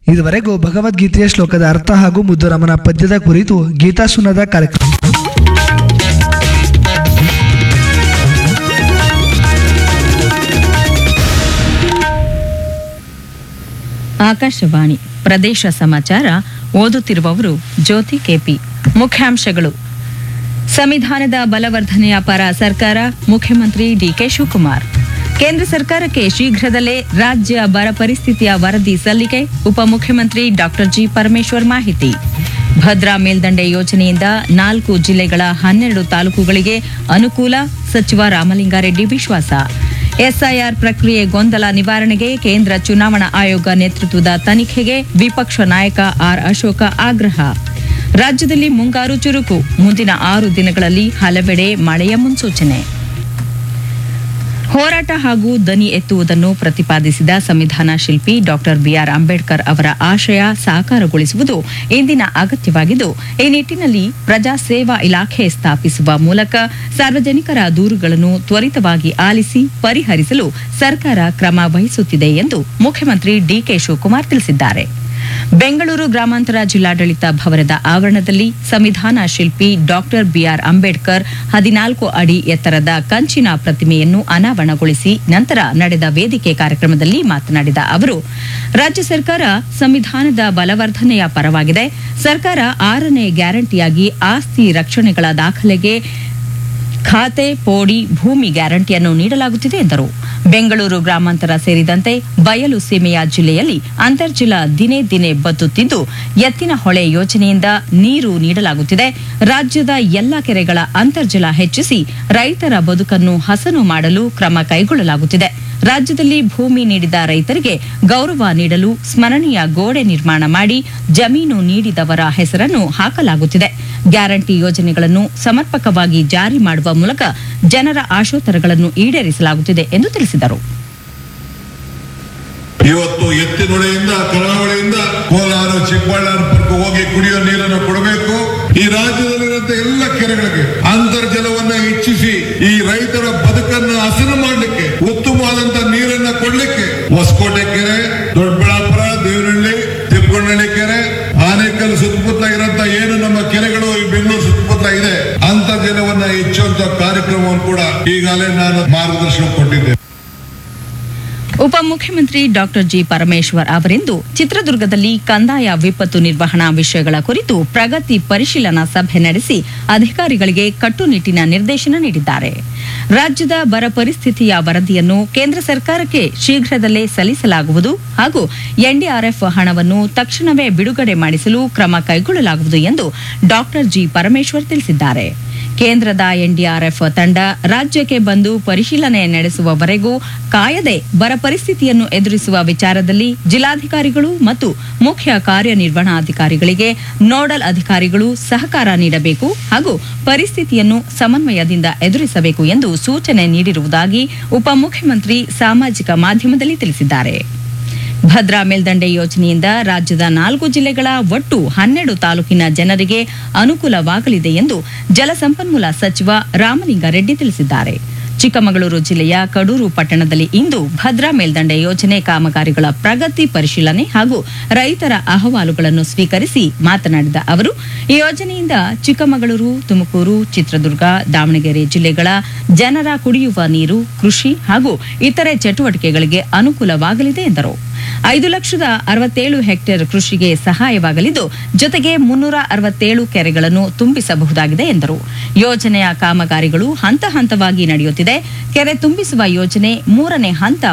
ಇದುವರೆಗೂ ಭಗವದ್ಗೀತೆಯ ಶ್ಲೋಕದ ಅರ್ಥ ಹಾಗೂ ಮುದ್ದುರಮನ ಪದ್ಯದ ಕುರಿತು ಗೀತಾ ಸುನದ ಕಾರ್ಯಕ್ರಮ ಆಕಾಶವಾಣಿ ಪ್ರದೇಶ ಸಮಾಚಾರ ಓದುತ್ತಿರುವವರು ಜ್ಯೋತಿ ಕೆಪಿ ಮುಖ್ಯಾಂಶಗಳು ಸಂವಿಧಾನದ ಬಲವರ್ಧನೆಯ ಪರ ಸರ್ಕಾರ ಮುಖ್ಯಮಂತ್ರಿ ಡಿಕೆ ಶಿವಕುಮಾರ್ ಕೇಂದ್ರ ಸರ್ಕಾರಕ್ಕೆ ಶೀಘ್ರದಲ್ಲೇ ರಾಜ್ಯ ಬರ ಪರಿಸ್ಥಿತಿಯ ವರದಿ ಸಲ್ಲಿಕೆ ಉಪಮುಖ್ಯಮಂತ್ರಿ ಡಾಕ್ಟರ್ ಜಿ ಪರಮೇಶ್ವರ್ ಮಾಹಿತಿ ಭದ್ರಾ ಮೇಲ್ದಂಡೆ ಯೋಜನೆಯಿಂದ ನಾಲ್ಕು ಜಿಲ್ಲೆಗಳ ಹನ್ನೆರಡು ತಾಲೂಕುಗಳಿಗೆ ಅನುಕೂಲ ಸಚಿವ ರಾಮಲಿಂಗಾರೆಡ್ಡಿ ವಿಶ್ವಾಸ ಎಸ್ಐಆರ್ ಪ್ರಕ್ರಿಯೆ ಗೊಂದಲ ನಿವಾರಣೆಗೆ ಕೇಂದ್ರ ಚುನಾವಣಾ ಆಯೋಗ ನೇತೃತ್ವದ ತನಿಖೆಗೆ ವಿಪಕ್ಷ ನಾಯಕ ಆರ್ ಅಶೋಕ ಆಗ್ರಹ ರಾಜ್ಯದಲ್ಲಿ ಮುಂಗಾರು ಚುರುಕು ಮುಂದಿನ ಆರು ದಿನಗಳಲ್ಲಿ ಹಲವೆಡೆ ಮಳೆಯ ಮುನ್ಸೂಚನೆ ಹೋರಾಟ ಹಾಗೂ ದನಿ ಎತ್ತುವುದನ್ನು ಪ್ರತಿಪಾದಿಸಿದ ಸಂವಿಧಾನ ಶಿಲ್ಪಿ ಡಾಕ್ಟರ್ ಬಿಆರ್ ಅಂಬೇಡ್ಕರ್ ಅವರ ಆಶಯ ಸಾಕಾರಗೊಳಿಸುವುದು ಇಂದಿನ ಅಗತ್ಯವಾಗಿದ್ದು ಈ ನಿಟ್ಟಿನಲ್ಲಿ ಪ್ರಜಾ ಸೇವಾ ಇಲಾಖೆ ಸ್ಥಾಪಿಸುವ ಮೂಲಕ ಸಾರ್ವಜನಿಕರ ದೂರುಗಳನ್ನು ತ್ವರಿತವಾಗಿ ಆಲಿಸಿ ಪರಿಹರಿಸಲು ಸರ್ಕಾರ ಕ್ರಮ ವಹಿಸುತ್ತಿದೆ ಎಂದು ಮುಖ್ಯಮಂತ್ರಿ ಡಿಕೆ ಶಿವಕುಮಾರ್ ತಿಳಿಸಿದ್ದಾರೆ ಬೆಂಗಳೂರು ಗ್ರಾಮಾಂತರ ಜಿಲ್ಲಾಡಳಿತ ಭವನದ ಆವರಣದಲ್ಲಿ ಸಂವಿಧಾನ ಶಿಲ್ಪಿ ಡಾಕ್ಟರ್ ಬಿಆರ್ ಅಂಬೇಡ್ಕರ್ ಹದಿನಾಲ್ಕು ಅಡಿ ಎತ್ತರದ ಕಂಚಿನ ಪ್ರತಿಮೆಯನ್ನು ಅನಾವರಣಗೊಳಿಸಿ ನಂತರ ನಡೆದ ವೇದಿಕೆ ಕಾರ್ಯಕ್ರಮದಲ್ಲಿ ಮಾತನಾಡಿದ ಅವರು ರಾಜ್ಯ ಸರ್ಕಾರ ಸಂವಿಧಾನದ ಬಲವರ್ಧನೆಯ ಪರವಾಗಿದೆ ಸರ್ಕಾರ ಆರನೇ ಗ್ಯಾರಂಟಿಯಾಗಿ ಆಸ್ತಿ ರಕ್ಷಣೆಗಳ ದಾಖಲೆಗೆ ಖಾತೆ ಪೋಡಿ ಭೂಮಿ ಗ್ಯಾರಂಟಿಯನ್ನು ನೀಡಲಾಗುತ್ತಿದೆ ಎಂದರು ಬೆಂಗಳೂರು ಗ್ರಾಮಾಂತರ ಸೇರಿದಂತೆ ಬಯಲು ಸೀಮೆಯ ಜಿಲ್ಲೆಯಲ್ಲಿ ಅಂತರ್ಜಲ ದಿನೇ ದಿನೇ ಬತ್ತುತ್ತಿದ್ದು ಎತ್ತಿನ ಹೊಳೆ ಯೋಜನೆಯಿಂದ ನೀರು ನೀಡಲಾಗುತ್ತಿದೆ ರಾಜ್ಯದ ಎಲ್ಲ ಕೆರೆಗಳ ಅಂತರ್ಜಲ ಹೆಚ್ಚಿಸಿ ರೈತರ ಬದುಕನ್ನು ಹಸನು ಮಾಡಲು ಕ್ರಮ ಕೈಗೊಳ್ಳಲಾಗುತ್ತಿದೆ ರಾಜ್ಯದಲ್ಲಿ ಭೂಮಿ ನೀಡಿದ ರೈತರಿಗೆ ಗೌರವ ನೀಡಲು ಸ್ಮರಣೀಯ ಗೋಡೆ ನಿರ್ಮಾಣ ಮಾಡಿ ಜಮೀನು ನೀಡಿದವರ ಹೆಸರನ್ನು ಹಾಕಲಾಗುತ್ತಿದೆ ಗ್ಯಾರಂಟಿ ಯೋಜನೆಗಳನ್ನು ಸಮರ್ಪಕವಾಗಿ ಜಾರಿ ಮಾಡುವ ಮೂಲಕ ಜನರ ಆಶೋತ್ತರಗಳನ್ನು ಈಡೇರಿಸಲಾಗುತ್ತಿದೆ ಎಂದು ತಿಳಿಸಿದರು ಇವತ್ತು ಎತ್ತಿನೊಳೆಯಿಂದ ಕರಾವಳಿಯಿಂದ ಕೋಲಾರ ಚಿಕ್ಕಬಳ್ಳಾಪುರಕ್ಕೆ ಹೋಗಿ ಕುಡಿಯೋ ನೀರನ್ನು ಕೊಡಬೇಕು ಈ ರಾಜ್ಯದಲ್ಲಿರುವಂತ ಎಲ್ಲ ಕೆರೆಗಳಿಗೆ ಅಂತರ್ಜಲವನ್ನ ಹೆಚ್ಚಿಸಿ ಈ ರೈತರ ಬದುಕನ್ನ ಹಸನು ಮಾಡಲಿಕ್ಕೆ ಉತ್ತಮವಾದಂತ ನೀರನ್ನ ಕೊಡ್ಲಿಕ್ಕೆ ಹೊಸಕೋಟೆ ಕೆರೆ ದೊಡ್ಡಬಳ್ಳಾಪುರ ದೇವನಹಳ್ಳಿ ತಿಪ್ಪಗೊಂಡಳ್ಳಿ ಕೆರೆ ಆನೇಕಲ್ ಸುತ್ತಮುತ್ತ ಇರೋಂತ ಏನು ನಮ್ಮ ಕೆರೆಗಳು ಈ ಬೆಂಗಳೂರು ಸುತ್ತಮುತ್ತ ಇದೆ ಅಂತರ್ಜಲವನ್ನ ಹೆಚ್ಚುವಂತ ಕಾರ್ಯಕ್ರಮವನ್ನು ಕೂಡ ಈಗಾಗಲೇ ನಾನು ಮಾರ್ಗದರ್ಶನ ಕೊಟ್ಟಿದ್ದೆ ಉಪಮುಖ್ಯಮಂತ್ರಿ ಡಾಕ್ಟರ್ ಜಿ ಪರಮೇಶ್ವರ್ ಅವರಿಂದು ಚಿತ್ರದುರ್ಗದಲ್ಲಿ ಕಂದಾಯ ವಿಪತ್ತು ನಿರ್ವಹಣಾ ವಿಷಯಗಳ ಕುರಿತು ಪ್ರಗತಿ ಪರಿಶೀಲನಾ ಸಭೆ ನಡೆಸಿ ಅಧಿಕಾರಿಗಳಿಗೆ ಕಟ್ಟುನಿಟ್ಟಿನ ನಿರ್ದೇಶನ ನೀಡಿದ್ದಾರೆ ರಾಜ್ಯದ ಬರ ಪರಿಸ್ಥಿತಿಯ ವರದಿಯನ್ನು ಕೇಂದ್ರ ಸರ್ಕಾರಕ್ಕೆ ಶೀಘ್ರದಲ್ಲೇ ಸಲ್ಲಿಸಲಾಗುವುದು ಹಾಗೂ ಎನ್ಡಿಆರ್ಎಫ್ ಹಣವನ್ನು ತಕ್ಷಣವೇ ಬಿಡುಗಡೆ ಮಾಡಿಸಲು ಕ್ರಮ ಕೈಗೊಳ್ಳಲಾಗುವುದು ಎಂದು ಡಾಕ್ಟರ್ ಜಿ ಪರಮೇಶ್ವರ್ ತಿಳಿಸಿದ್ದಾರೆ ಕೇಂದ್ರದ ಎನ್ಡಿಆರ್ಎಫ್ ತಂಡ ರಾಜ್ಯಕ್ಕೆ ಬಂದು ಪರಿಶೀಲನೆ ನಡೆಸುವವರೆಗೂ ಕಾಯದೆ ಬರ ಪರಿಸ್ಥಿತಿಯನ್ನು ಎದುರಿಸುವ ವಿಚಾರದಲ್ಲಿ ಜಿಲ್ಲಾಧಿಕಾರಿಗಳು ಮತ್ತು ಮುಖ್ಯ ಕಾರ್ಯನಿರ್ವಹಣಾಧಿಕಾರಿಗಳಿಗೆ ನೋಡಲ್ ಅಧಿಕಾರಿಗಳು ಸಹಕಾರ ನೀಡಬೇಕು ಹಾಗೂ ಪರಿಸ್ಥಿತಿಯನ್ನು ಸಮನ್ವಯದಿಂದ ಎದುರಿಸಬೇಕು ಎಂದು ಸೂಚನೆ ನೀಡಿರುವುದಾಗಿ ಉಪಮುಖ್ಯಮಂತ್ರಿ ಸಾಮಾಜಿಕ ಮಾಧ್ಯಮದಲ್ಲಿ ತಿಳಿಸಿದ್ದಾರೆ ಭದ್ರಾ ಮೇಲ್ದಂಡೆ ಯೋಜನೆಯಿಂದ ರಾಜ್ಯದ ನಾಲ್ಕು ಜಿಲ್ಲೆಗಳ ಒಟ್ಟು ಹನ್ನೆರಡು ತಾಲೂಕಿನ ಜನರಿಗೆ ಅನುಕೂಲವಾಗಲಿದೆ ಎಂದು ಜಲಸಂಪನ್ಮೂಲ ಸಚಿವ ರಾಮಲಿಂಗಾರೆಡ್ಡಿ ತಿಳಿಸಿದ್ದಾರೆ ಚಿಕ್ಕಮಗಳೂರು ಜಿಲ್ಲೆಯ ಕಡೂರು ಪಟ್ಟಣದಲ್ಲಿ ಇಂದು ಭದ್ರಾ ಮೇಲ್ದಂಡೆ ಯೋಜನೆ ಕಾಮಗಾರಿಗಳ ಪ್ರಗತಿ ಪರಿಶೀಲನೆ ಹಾಗೂ ರೈತರ ಅಹವಾಲುಗಳನ್ನು ಸ್ವೀಕರಿಸಿ ಮಾತನಾಡಿದ ಅವರು ಈ ಯೋಜನೆಯಿಂದ ಚಿಕ್ಕಮಗಳೂರು ತುಮಕೂರು ಚಿತ್ರದುರ್ಗ ದಾವಣಗೆರೆ ಜಿಲ್ಲೆಗಳ ಜನರ ಕುಡಿಯುವ ನೀರು ಕೃಷಿ ಹಾಗೂ ಇತರೆ ಚಟುವಟಿಕೆಗಳಿಗೆ ಅನುಕೂಲವಾಗಲಿದೆ ಎಂದರು ಐದು ಲಕ್ಷದ ಅರವತ್ತೇಳು ಹೆಕ್ಟೇರ್ ಕೃಷಿಗೆ ಸಹಾಯವಾಗಲಿದ್ದು ಜೊತೆಗೆ ಮುನ್ನೂರ ಅರವತ್ತೇಳು ಕೆರೆಗಳನ್ನು ತುಂಬಿಸಬಹುದಾಗಿದೆ ಎಂದರು ಯೋಜನೆಯ ಕಾಮಗಾರಿಗಳು ಹಂತ ಹಂತವಾಗಿ ನಡೆಯುತ್ತಿದೆ ಕೆರೆ ತುಂಬಿಸುವ ಯೋಜನೆ ಮೂರನೇ ಹಂತ